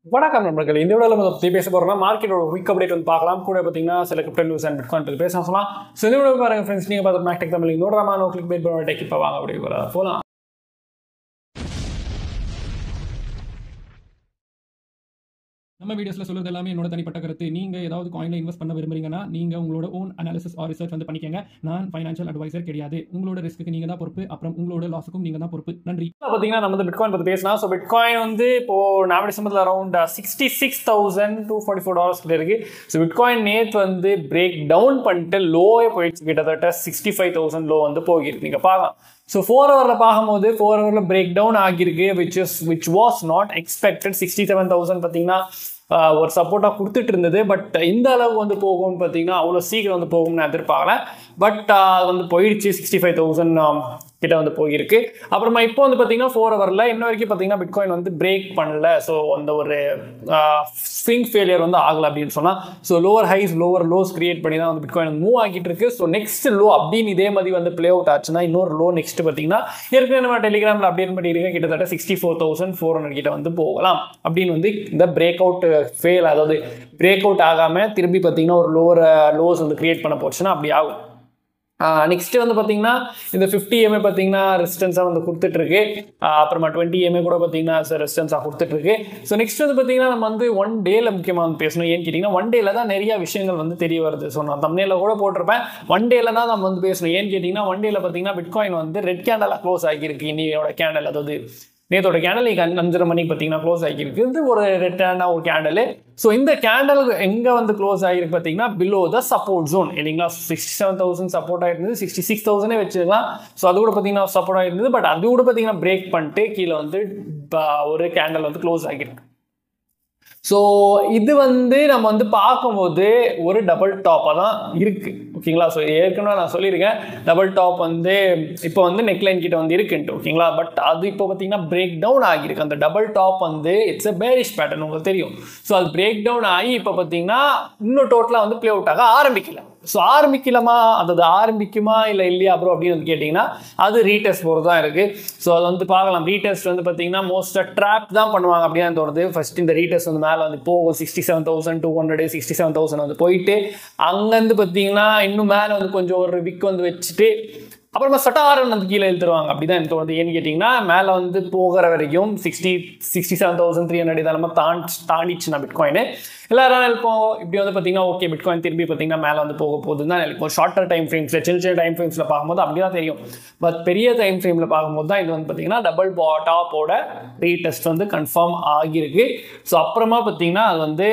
வணக்கம் நண்பர்கள் இந்த வீடியோவில் நம்ம பற்றி பேச போகிறோம்னா மார்க்கெட்டோட குயிக் அப்டேட் வந்து பார்க்கலாம் கூட பார்த்தீங்கன்னா சில கிரிப்டோ நியூஸ் அண்ட் பிட்காயின் பற்றி பேச சொல்லலாம் ஸோ இந்த வீடியோ பாருங்க ஃப்ரெண்ட்ஸ் நீங்கள் பார்த்து மேக்டெக் தமிழ் நோடாமா நோ கிளிக் பேட் பண்ண டெக் இப்போ வாங்க அப்படி போகலாம் நம்ம வீடியோஸ்ல சொல்றது எல்லாமே என்னோட தனிப்பட்ட கருத்து நீங்க ஏதாவது காயின்ல இன்வெஸ்ட் பண்ண விரும்புறீங்கன்னா நீங்க உங்களோட ஓன் அனாலிசிஸ் ஆர் ரிசர்ச் வந்து பண்ணிக்கங்க நான் ஃபைனான்ஷியல் அட்வைசர் கிடையாது உங்களோட ரிஸ்க்கு நீங்க தான் பொறுப்பு அப்புறம் உங்களோட லாஸுக்கும் நீங்க தான் பொறுப்பு நன்றி பார்த்தீங்கன்னா நம்ம வந்து பிட்காயின் பற்றி பேசலாம் ஸோ பிட்காயின் வந்து இப்போ நாவடி சம்பளத்தில் around sixty six thousand two forty four dollars கிட்ட இருக்கு ஸோ பிட்காயின் நேற்று வந்து பிரேக் டவுன் பண்ணிட்டு லோவே போயிடுச்சு கிட்டத்தட்ட சிக்ஸ்டி ஃபைவ் தௌசண்ட் லோ வந்து போகிருக்கு நீங்கள் பார்க்கலாம் ஸோ ஃபோர் ஹவரில் பார்க்கும்போது ஃபோர் ஹவரில் பிரேக் டவுன் ஆகியிருக்கு which is which was not expected sixty seven thousand பார்த்தீங்கன்னா ஆஹ் ஒரு சப்போர்ட்டாக கொடுத்துட்டு இருந்தது பட் இந்த அளவு வந்து போகும்னு பார்த்தீங்கன்னா அவ்வளோ சீக்கிரம் வந்து போகும்னு நான் எதிர்பார்க்கல பட் அது வந்து போயிடுச்சு சிக்ஸ்டி ஃபைவ் தௌசண்ட் கிட்ட வந்து போயிருக்கு அப்புறமா இப்போ வந்து பார்த்தீங்கன்னா ஃபோர் ஹவரில் இன்ன வரைக்கும் பார்த்தீங்கன்னா பிட்காயின் வந்து பிரேக் பண்ணல ஸோ அந்த ஒரு ஸ்விங் ஃபெயிலியர் வந்து ஆகலை அப்படின்னு சொன்னால் so lower highs lower lows create பண்ணி தான் வந்து பிட்காயின் மூவ் ஆகிட்டு இருக்கு ஸோ நெக்ஸ்ட் லோ அப்படின்னு இதே மாதிரி வந்து ப்ளே அவுட் ஆச்சுன்னா இன்னொரு லோ நெக்ஸ்ட் பார்த்தீங்கன்னா ஏற்கனவே நம்ம டெலிகிராமில் அப்டேட் பண்ணியிருக்கேன் கிட்டத்தட்ட sixty four thousand four hundred கிட்ட வந்து போகலாம் அப்படின்னு வந்து இந்த பிரேக் அவுட் ஃபெயில் அதாவது பிரேக் அவுட் ஆகாமல் திரும்பி பார்த்தீங்கன்னா ஒரு லோவர் லோஸ் வந்து கிரியேட் பண்ண போச்சுன்னா அப்படி ஆகும் நெக்ஸ்ட் வந்து பார்த்தீங்கன்னா இந்த ஃபிஃப்டி எம்ஏ பார்த்தீங்கன்னா ரெசிஸ்டன்ஸாக வந்து கொடுத்துட்ருக்கு அப்புறமா டுவெண்ட்டி எம்ஏ கூட பார்த்தீங்கன்னா ரெசிஸ்டன்ஸாக கொடுத்துட்ருக்கு ஸோ நெக்ஸ்ட் வந்து பார்த்தீங்கன்னா நம்ம வந்து ஒன் டேல முக்கியமாக வந்து பேசணும் ஏன்னு கேட்டிங்கன்னா ஒன் டேல தான் நிறைய விஷயங்கள் வந்து தெரிய வருது ஸோ நான் தமிழில் கூட போட்டிருப்பேன் ஒன் டேல தான் நம்ம வந்து பேசணும் ஏன்னு கேட்டிங்கன்னா ஒன் டேல பார்த்தீங்கன்னா பிட்காயின் வந்து ரெட் கேண்டலாக க்ளோஸ் ஆகியிருக்கு இன்னையோட கேண்டல் அதாவது நேத்தோட கேண்டல் இன்னைக்கு அஞ்சரை மணிக்கு பார்த்தீங்கன்னா க்ளோஸ் ஆகிருக்கு இது ஒரு ரெட்டான ஒரு கேண்டல் ஸோ இந்த கேண்டல் எங்கே வந்து க்ளோஸ் ஆகிருக்கு பார்த்தீங்கன்னா பிலோ த சப்போர்ட் ஜோன் இல்லைங்களா சிக்ஸ்டி செவன் தௌசண்ட் சப்போர்ட் ஆயிருந்தது சிக்ஸ்டி சிக்ஸ் தௌசண்டே வச்சுக்கலாம் ஸோ அது கூட பார்த்தீங்கன்னா சப்போர்ட் ஆயிருந்தது பட் அது கூட பார்த்தீங்கன்னா பிரேக் பண்ணிட்டு கீழே வந்து ஒரு கேண்டல் வந்து க்ளோஸ் ஆகிருக்கு ஸோ இது வந்து நம்ம வந்து பார்க்கும்போது ஒரு டபுள் டாப்பாக தான் இருக்குது ஓகேங்களா ஸோ ஏற்கனவே நான் சொல்லியிருக்கேன் டபுள் டாப் வந்து இப்போ வந்து நெக்லைன் கிட்ட வந்து இருக்குன்ட்டு ஓகேங்களா பட் அது இப்போ பார்த்தீங்கன்னா பிரேக் டவுன் ஆகியிருக்கு அந்த டபுள் டாப் வந்து இட்ஸ் எ பேரிஷ் பேட்டர்ன் உங்களுக்கு தெரியும் ஸோ அது பிரேக் டவுன் ஆகி இப்போ பார்த்தீங்கன்னா இன்னும் டோட்டலாக வந்து ப்ளே அவுட் ஆக ஆரம்பிக்கல ஸோ ஆரம்பிக்கலாமா அதாவது ஆரம்பிக்குமா இல்லை இல்லையா ப்ரோ அப்படின்னு வந்து கேட்டிங்கன்னா அது ரீடெஸ்ட் போகிறது தான் இருக்குது ஸோ அது வந்து பார்க்கலாம் ரீடெஸ்ட் வந்து பார்த்தீங்கன்னா மோஸ்ட்டாக ட்ராப் தான் பண்ணுவாங்க அப்படின்னு தோணுது ஃபஸ்ட் இந்த ரீடெஸ்ட் வந்து மேலே வந்து போகும் sixty seven thousand two hundred sixty seven thousand வந்து போயிட்டு அங்கேருந்து பார்த்தீங்கன்னா இன்னும் மேலே வந்து கொஞ்சம் ஒரு விக் வந்து வச்சுட்டு அப்புறமா சட்டாரன் வந்து கீழே இழுத்துருவாங்க அப்படி தான் எனக்கு தோணுது ஏன்னு கேட்டிங்கன்னா மேலே வந்து போகிற வரைக்கும் sixty sixty seven thousand three hundred இதெல்லாம் தாண்டி தாண்டிச்சுன்னா பிட்காயின் எல்லாரும் நினைப்போம் இப்படி வந்து பார்த்தீங்கன்னா ஓகே பிட்காயின் திரும்பி பார்த்தீங்கன்னா மேலே வந்து போக போகுது தான் நினைப்போம் ஷார்ட்டர் டைம் ஃப்ரேம்ஸில் சின்ன சின்ன டைம் ஃப்ரேம்ஸில் பார்க்கும்போது அப்படி தான் தெரியும் பட் பெரிய டைம் ஃப்ரேமில் பார்க்கும்போது தான் இது வந்து பார்த்தீங்கன்னா டபுள் பா டாப்போட ரீடெஸ்ட் வந்து கன்ஃபார்ம் ஆகியிருக்கு ஸோ அப்புறமா பார்த்தீங்கன்னா அது வந்து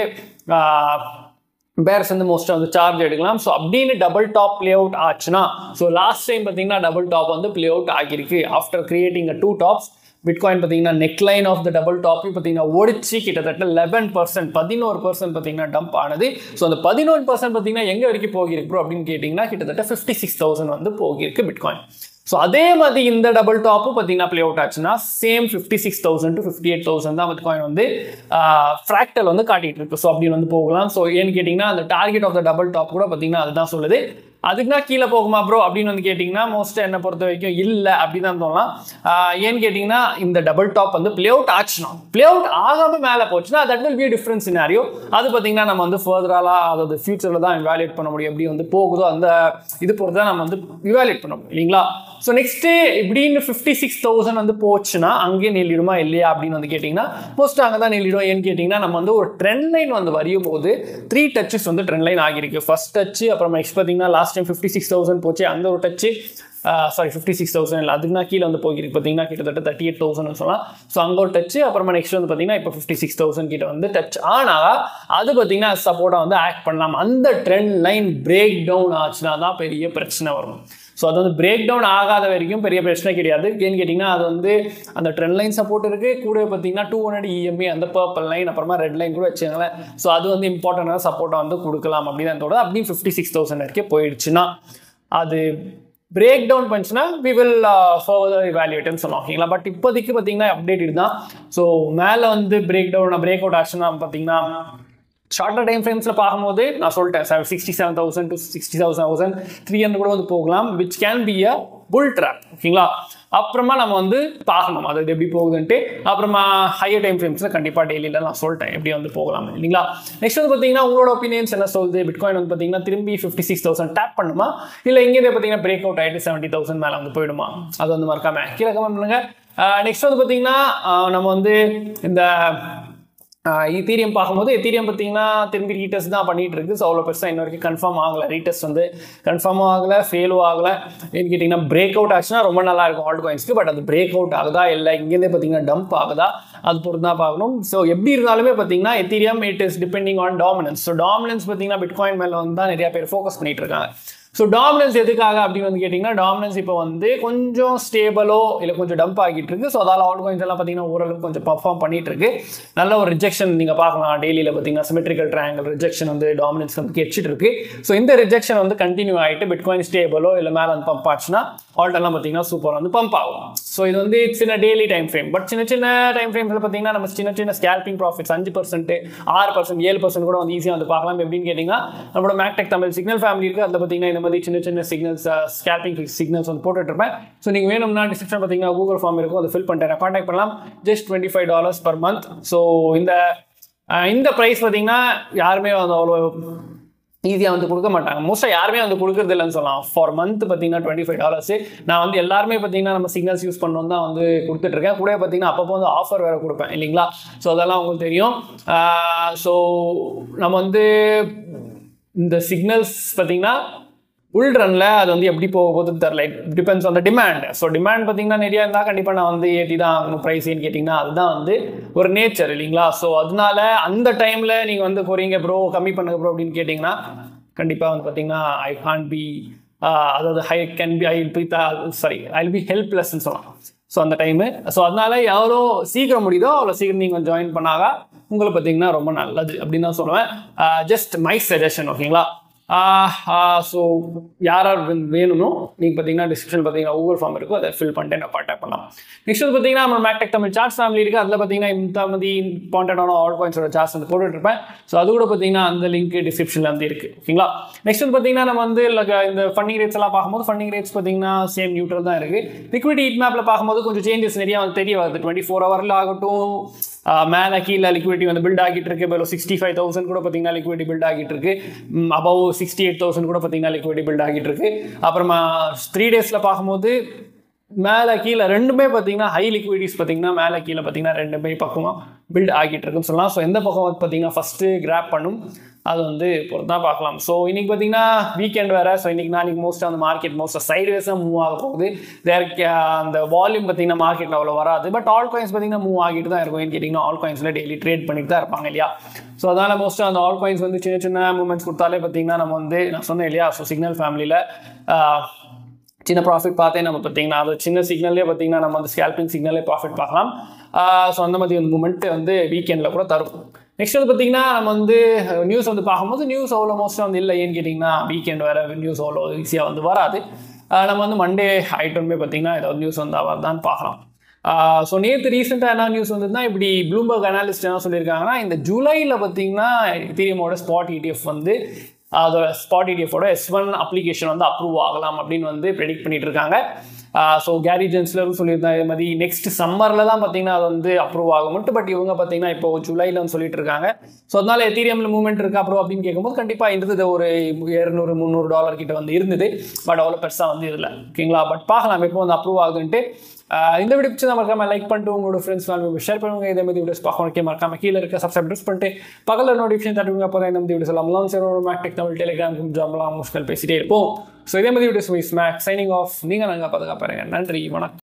பேர்ஸ் வந்து மோஸ்ட்டாக வந்து சார்ஜ் எடுக்கலாம் ஸோ அப்படின்னு டபுள் டாப் ப்ளே அவுட் ஆச்சுன்னா ஸோ லாஸ்ட் டைம் பார்த்தீங்கன்னா டபுள் டாப் வந்து ப்ளே அவுட் ஆகியிருக்கு after creating a two tops bitcoin பார்த்தீங்கன்னா நெக்லைன் ஆஃப் த டபுள் டாப்பையும் பார்த்தீங்கன்னா ஒடிச்சு கிட்டத்தட்ட லெவன் பர்சன்ட் பதினோரு பர்சன்ட் பார்த்தீங்கன்னா டம்ப் ஆனது ஸோ அந்த பதினோரு பர்சன்ட் பார்த்தீங்கன்னா எங்கே வரைக்கும் போகிருக்கு ப்ரோ அப்படின்னு கேட்டிங்கன்னா கிட்டத்தட்ட ஃபிஃப்டி சிக்ஸ் தௌசண்ட் வந்து போகிருக்கு பிட்காயின் ஸோ அதே மாதிரி இந்த டபுள் டாப்பும் பார்த்தீங்கன்னா ப்ளே அவுட் ஆச்சுன்னா same fifty six thousand to fifty eight thousand தான் பிட்காயின் வந்து ஃப்ராக்டல் வந்து காட்டிட்டு இருக்கு ஸோ அப்படின்னு வந்து போகலாம் ஸோ ஏன்னு கேட்டிங்கன்னா அந்த target of the double top கூட பார்த்தீங்கன்னா அதுதான் சொல்லுது அதுக்குனா கீழே போகுமா ப்ரோ அப்படின்னு வந்து கேட்டிங்கன்னா மோஸ்ட்டாக என்னை பொறுத்த வரைக்கும் இல்லை அப்படின்னு தான் தோணலாம் ஏன்னு கேட்டிங்கன்னா இந்த டபுள் டாப் வந்து ப்ளே அவுட் ஆச்சுனா ப்ளே அவுட் ஆகாமல் மேலே போச்சுன்னா that will be different scenario அது பார்த்தீங்கன்னா நம்ம வந்து ஃபர்தராலாக அதாவது ஃபியூச்சரில் தான் இவாலுவேட் பண்ண முடியும் எப்படி வந்து போகுதோ அந்த இது பொறுத்து தான் நம்ம வந்து இவாலுவேட் பண்ண முடியும் இல்லைங்களா ஸோ நெக்ஸ்ட்டு இப்படின்னு ஃபிஃப்டி சிக்ஸ் தௌசண்ட் வந்து போச்சுன்னா அங்கேயே நெல்லிடுமா இல்லையா அப்படின்னு வந்து கேட்டிங்கன்னா மோஸ்ட் அங்கே தான் நெல்லிடும் ஏன்னு கேட்டிங்கன்னா நம்ம வந்து ஒரு ட்ரெண்ட் லைன் வந்து வரையும் போது த்ரீ டச்சஸ் வந்து ட்ரெண்ட் லைன் ஆகிருக்கு ஃபர்ஸ்ட் டச்சு அப்புறம் நெக்ஸ்ட் பார்த்தீங்கன்னா last time fifty six thousand போச்சு அந்த ஒரு touch sorry fifty six thousand இல்லை அதுக்குனா கீழே வந்து போகிருக்கு பார்த்தீங்கன்னா கிட்டத்தட்ட தேர்ட்டி எயிட் தௌசண்ட் சொல்லலாம் ஸோ அங்கே ஒரு டச்சு அப்புறமா நெக்ஸ்ட் வந்து பார்த்தீங்கன்னா இப்போ ஃபிஃப்டி சிக்ஸ் தௌசண்ட் கிட்ட வந்து டச் ஆனால் அது பார்த்தீங்கன்னா சப்போர்ட்டாக வந்து ஆக்ட் பண்ணலாம் அந்த ட்ரெண்ட் லைன் பிரேக் டவுன் ஆச்சுன்னா தான் பெரிய பிரச்சனை வரும் ஸோ அது வந்து பிரேக் டவுன் ஆகாத வரைக்கும் பெரிய பிரச்சனை கிடையாது ஏன்னு கேட்டிங்கன்னா அது வந்து அந்த ட்ரெண்ட் லைன் சப்போர்ட் இருக்குது கூட பார்த்தீங்கன்னா டூ ஹண்ட்ரட் இஎம்ஏ அந்த பர்பிள் லைன் அப்புறமா ரெட் லைன் கூட வச்சுங்களேன் ஸோ அது வந்து இம்பார்ட்டண்டான சப்போர்ட்டாக வந்து கொடுக்கலாம் அப்படின்னு தோட அப்படியும் ஃபிஃப்டி சிக்ஸ் தௌசண்ட் வரைக்கும் போயிடுச்சுன்னா அது பிரேக் டவுன் பண்ணுச்சுன்னா வி வில் ஃபர்தர் இவாலுவேட்னு சொல்லலாம் ஓகேங்களா பட் இப்போதைக்கு பார்த்தீங்கன்னா அப்டேட் இதுதான் ஸோ மேலே வந்து பிரேக் டவுன் பிரேக் அவுட் ஆச்சுன்னா பார்த்தீங்கன்னா ஷார்ட்டர் டைம் ஃப்ரேம்ஸில் பார்க்கும்போது நான் சொல்லிட்டேன் sir sixty seven thousand to sixty thousand thousand three hundred கூட வந்து போகலாம் which can be a bull trap ஓகேங்களா அப்புறமா நம்ம வந்து பார்க்கணும் அது எப்படி போகுதுன்ட்டு அப்புறமா ஹையர் டைம் ஃப்ரேம்ஸில் கண்டிப்பாக டெய்லியில் நான் சொல்லிட்டேன் எப்படி வந்து போகலாம் இல்லைங்களா நெக்ஸ்ட் வந்து பார்த்தீங்கன்னா உங்களோட ஒப்பீனியன்ஸ் என்ன சொல்லுது பிட்காயின் வந்து பார்த்தீங்கன்னா திரும்பி ஃபிஃப்டி சிக்ஸ் தௌசண்ட் டேப் பண்ணுமா இல்லை இங்கேயே பார்த்தீங்கன்னா பிரேக் அவுட் ஆகிட்டு செவன்ட்டி தௌசண்ட் மேலே வந்து போயிடுமா அது வந்து மறக்காம கீழே கமெண்ட் பண்ணுங்க நெக்ஸ்ட் வந்து பார்த்தீங்கன்னா நம்ம வந்து இந்த ஈத்தீரியம் பார்க்கும்போது எத்தீரியம் பார்த்தீங்கன்னா திரும்பி ரீடெஸ்ட் தான் பண்ணிட்டு இருக்கு ஸோ அவ்வளோ பெருசாக இன்ன வரைக்கும் கன்ஃபார்ம் ஆகலை ரீடெஸ்ட் வந்து கன்ஃபார்மும் ஆகலை ஃபெயிலும் ஆகலை ஏன்னு கேட்டிங்கன்னா பிரேக் அவுட் ஆச்சுன்னா ரொம்ப நல்லா இருக்கும் ஆல்ட் காயின்ஸ்க்கு பட் அது பிரேக் அவுட் ஆகுதா இல்லை இங்கேருந்தே பார்த்தீங்கன்னா டம்ப் ஆகுதா அது பொறுத்து தான் பார்க்கணும் ஸோ எப்படி இருந்தாலுமே பார்த்தீங்கன்னா ethereum it is depending on dominance so dominance பார்த்தீங்கன்னா பிட்காயின் மேலே வந்து தான் நிறைய பேர் ஃபோக்கஸ் பண்ணிட்டு இருக்காங்க ஸோ டாமினன்ஸ் எதுக்காக அப்படின்னு வந்து கேட்டிங்கன்னா டாமினன்ஸ் இப்போ வந்து கொஞ்சம் ஸ்டேபிளோ இல்லை கொஞ்சம் டம்ப் ஆகிட்டு இருக்கு ஸோ அதால் ஆல் காயின்ஸ் எல்லாம் பார்த்தீங்கன்னா ஓரளவுக்கு கொஞ்சம் பர்ஃபார்ம் பண்ணிட்டு இருக்கு நல்ல ஒரு ரிஜெக்ஷன் நீங்கள் பார்க்கலாம் டெய்லியில் பார்த்தீங்கன்னா சிமெட்ரிக்கல் ட்ரையாங்கல் ரிஜெக்ஷன் வந்து டாமினன்ஸ் வந்து கெச்சிட்டு இருக்கு ஸோ இந்த ரிஜெக்ஷன் வந்து கண்டினியூ ஆகிட்டு பிட்காயின் ஸ்டேபிளோ இல்லை மேலே வந்து பம்ப் ஆச்சுன்னா ஆல்டெல்லாம் பார்த்தீங்கன்னா சூப்பர் வந்து பம்ப் ஆகும் ஸோ இது வந்து சின்ன டெய்லி டைம் ஃப்ரேம் பட் சின்ன சின்ன டைம் ஃப்ரேம்ஸில் பார்த்தீங்கன்னா நம்ம சின்ன சின்ன ஸ்கேல்பிங் ப்ராஃபிட்ஸ் அஞ்சு பர்சன்ட் ஆறு பர்சன்ட் ஏழு பர்சன்ட் கூட வந்து ஈஸியாக வந்து பார்க்கலாம் எப்படின்னு கேட்டிங்கன்னா நம்மளோட மேக்டெக் தமிழ் சிக்னல் ஃபேமிலி இருக்குது அதில் பார்த்தீங்கன்னா இந்த மாதிரி சின்ன சின்ன சிக்னல்ஸ் ஸ்கேல்பிங் சிக்னல்ஸ் வந்து போட்டுட்டு இருப்பேன் ஸோ நீங்கள் வேணும்னா டிஸ்கிரிப்ஷன் பார்த்தீங்கன்னா கூகுள் ஃபார்ம் இருக்கும் அதை ஃபில் பண்ணிட்டேன் கான்டாக்ட் பண்ணலாம் just twenty five dollars per month so இந்த இந்த ப்ரைஸ் பார்த்தீங்கன்னா யாருமே வந்து அவ்வளோ ஈஸியாக வந்து கொடுக்க மாட்டாங்க மோஸ்ட்டாக யாருமே வந்து கொடுக்குறது இல்லைன்னு சொல்லலாம் ஃபார் மந்த் பார்த்தீங்கன்னா டுவெண்ட்டி ஃபைவ் டாலர்ஸ் நான் வந்து எல்லாருமே பார்த்தீங்கன்னா நம்ம சிக்னல்ஸ் யூஸ் பண்ணணும் தான் வந்து கொடுத்துட்ருக்கேன் கூட பார்த்தீங்கன்னா அப்பப்போ வந்து ஆஃபர் வேறு கொடுப்பேன் இல்லைங்களா ஸோ அதெல்லாம் உங்களுக்கு தெரியும் ஸோ நம்ம வந்து இந்த சிக்னல்ஸ் பார்த்தீங்கன்னா உள் ரனில் அது வந்து எப்படி போக போகுதுன்னு தெரில depends on the demand so demand பார்த்தீங்கன்னா நிறையா இருந்தால் கண்டிப்பாக நான் வந்து ஏற்றி தான் ஆகணும் ப்ரைஸ்ன்னு கேட்டிங்கன்னா அதுதான் வந்து ஒரு நேச்சர் இல்லைங்களா ஸோ அதனால அந்த டைமில் நீங்கள் வந்து போகிறீங்க ப்ரோ கம்மி பண்ணுங்க ப்ரோ அப்படின்னு கேட்டிங்கன்னா கண்டிப்பாக வந்து பார்த்தீங்கன்னா ஐ கான் பி அதாவது high can be I be sorry I be ஹெல்ப்லெஸ்ன்னு சொல்லலாம் ஸோ அந்த டைமு ஸோ அதனால எவ்வளோ சீக்கிரம் முடியுதோ அவ்வளோ சீக்கிரம் நீங்கள் ஜாயின் பண்ணாக உங்களை பார்த்தீங்கன்னா ரொம்ப நல்லது அப்படின்னு தான் சொல்லுவேன் ஜஸ்ட் மை சஜஷன் ஓகேங்களா ஸோ யார் யார் வேணுமோ நீங்கள் பார்த்தீங்கன்னா டிஸ்கிரிப்ஷன் பார்த்தீங்கன்னா ஒவ்வொரு ஃபார்ம் இருக்கும் அதை ஃபில் பண்ணிட்டு நான் கான்டாக்ட் பண்ணலாம் நெக்ஸ்ட் வந்து பார்த்தீங்கன்னா நம்ம மேக்டெக் தமிழ் சார்ட்ஸ் ஃபேமிலி இருக்குது அதில் பார்த்தீங்கன்னா இந்த மாதிரி இம்பார்ட்டண்டான ஆல் காயின்ஸோட சார்ட்ஸ் வந்து போட்டுட்ருப்பேன் ஸோ அது கூட பார்த்தீங்கன்னா அந்த லிங்க் டிஸ்கிரிப்ஷனில் வந்து இருக்குது ஓகேங்களா நெக்ஸ்ட் வந்து பார்த்தீங்கன்னா நம்ம வந்து இந்த ஃபண்டிங் ரேட்ஸ் எல்லாம் பார்க்கும்போது ஃபண்டிங் ரேட்ஸ் பார்த்தீங்கன்னா சேம் நியூட்ரல் தான் இருக்குது லிக்விடி ஹீட் மேப்பில் பார்க்கும்போது கொஞ்சம் சேஞ்சஸ் நிறையா வந்து தெரிய வருது டுவெண்ட்டி ஃபோர் ஹவரில் ஆகட்டும் மேலே கீழே லிக்விடிட்டி வந்து பில்ட் ஆகிட்டு இருக்கு இப்போ சிக்ஸ்டி ஃபைவ் தௌசண்ட் கூட பார்த்தீங்கன்னா லிக்விடி பில்ட் ஆகிட்டு இருக்கு அபவ் சிக்ஸ்டி எயிட் தௌசண்ட் கூட பார்த்தீங்கன்னா லிக்விடி பில்ட் ஆகிட்டு இருக்கு அப்புறமா த்ரீ டேஸில் பார்க்கும்போது மேலே கீழே ரெண்டுமே பார்த்தீங்கன்னா ஹை லிக்விடிஸ் பார்த்தீங்கன்னா மேலே கீழே பார்த்தீங்கன்னா ரெண்டுமே பக்கமாக பில்ட் ஆகிட்டு இருக்குன்னு சொல்லலாம் ஸோ எந்த பக்கம் வந்து பார்த்தீங்கன்னா ஃபஸ்ட்டு கிராப் பண்ணும் அது வந்து பொறுத்து தான் பார்க்கலாம் ஸோ இன்றைக்கி பார்த்தீங்கன்னா வீக்கெண்ட் வேறு ஸோ இன்றைக்கி நாளைக்கு மோஸ்ட்டாக அந்த மார்க்கெட் மோஸ்ட்டாக சைட்வேஸாக மூவ் ஆக போகுது தேர் அந்த வால்யூம் பார்த்தீங்கன்னா மார்க்கெட்டில் அவ்வளோ வராது பட் ஆல் காயின்ஸ் பார்த்தீங்கன்னா மூவ் ஆகிட்டு தான் இருக்கும் ஏன்னு கேட்டிங்கன்னா ஆல் காயின்ஸில் டெய்லி ட்ரேட் பண்ணிட்டு தான் இருப்பாங்க இல்லையா ஸோ அதனால் மோஸ்ட்டாக அந்த ஆல் காயின்ஸ் வந்து சின்ன சின்ன மூமெண்ட்ஸ் கொடுத்தாலே பார்த்தீங்கன்னா நம்ம வந்து நான் சொன்னேன் இல்லையா ஸோ சிக்னல் ஃபேமிலியில் சின்ன ப்ராஃபிட் பார்த்தே நம்ம பார்த்தீங்கன்னா அது சின்ன சிக்னல்லே பார்த்தீங்கன்னா நம்ம வந்து ஸ்கேல்பிங் சிக்னலே ப்ராஃபிட் பார்க்கலாம் ஸோ அந்த மாதிரி ஒரு மூமெண்ட் வந்து வீக்கெண்டில் கூட தரும் நெக்ஸ்ட் வந்து பார்த்தீங்கன்னா நம்ம வந்து நியூஸ் வந்து பார்க்கும்போது நியூஸ் அவ்வளோ மோஸ்ட்டாக வந்து இல்லை ஏன்னு கேட்டிங்கன்னா வீக்கெண்ட் வேறு நியூஸ் அவ்வளோ ஈஸியாக வந்து வராது நம்ம வந்து மண்டே ஐட்டமே பார்த்தீங்கன்னா ஏதாவது நியூஸ் வந்து வருதான்னு பார்க்கலாம் ஸோ நேற்று ரீசெண்டாக என்ன நியூஸ் வந்ததுன்னா இப்படி ப்ளூம்பர்க் அனாலிஸ்ட் என்ன சொல்லியிருக்காங்கன்னா இந்த ஜூலையில் பார்த்தீங்கன்னா தீரியமோட ஸ்பாட் இடிஎஃப் வந்து அதோட ஸ்பாட் இடிஎஃபோட எஸ் ஒன் அப்ளிகேஷன் வந்து அப்ரூவ் ஆகலாம் அப்படின்னு வந்து ப்ரெடிக்ட் பண்ணிட்டு இருக்காங்க ஸோ கேரி ஜென்ஸ்லரும் சொல்லியிருந்தாங்க இது மாதிரி நெக்ஸ்ட் சம்மரில் தான் பார்த்தீங்கன்னா அது வந்து அப்ரூவ் ஆகும் மட்டும் பட் இவங்க பார்த்தீங்கன்னா இப்போ ஜூலையில் வந்து சொல்லிட்டு இருக்காங்க ஸோ அதனால எத்தீரியமில் மூவ்மெண்ட் இருக்கு அப்புறம் அப்படின்னு கேட்கும்போது கண்டிப்பாக இருந்தது ஒரு இரநூறு முந்நூறு டாலர் கிட்ட வந்து இருந்தது பட் அவ்வளோ பெருசாக வந்து இதில் ஓகேங்களா பட் பார்க்கலாம் எப்போ வந்து அப்ரூவ் ஆகுதுன்ட்டு இந்த வீடியோ பிடிச்சி மறக்காம லைக் பண்ணிட்டு உங்களோட ஃப்ரெண்ட்ஸ் ஃபேமிலி ஷேர் பண்ணுங்க இதே மாதிரி வீடியோஸ் பார்க்கணும் மறக்காம கீழே இருக்க சப்ஸ்கிரைப் ப்ரெஸ் பண்ணிட்டு பக்கத்தில் நோட்டிஃபிகேஷன் தட்டுங்க அப்போ தான் இந்த மாதிரி வீடியோஸ் எல்லாம் சரி ஒரு மேக்டெக் தமிழ் டெலிகிராம் ஜாம்லாம் முஸ்கல் பேசிட்டே இருப்போம் ஸோ இதே மாதிரி வீடியோஸ் மிஸ் மேக் சைனிங் ஆஃப் நீங்கள் நாங்கள் பாதுகாப்பாருங்க நன்றி வணக்கம்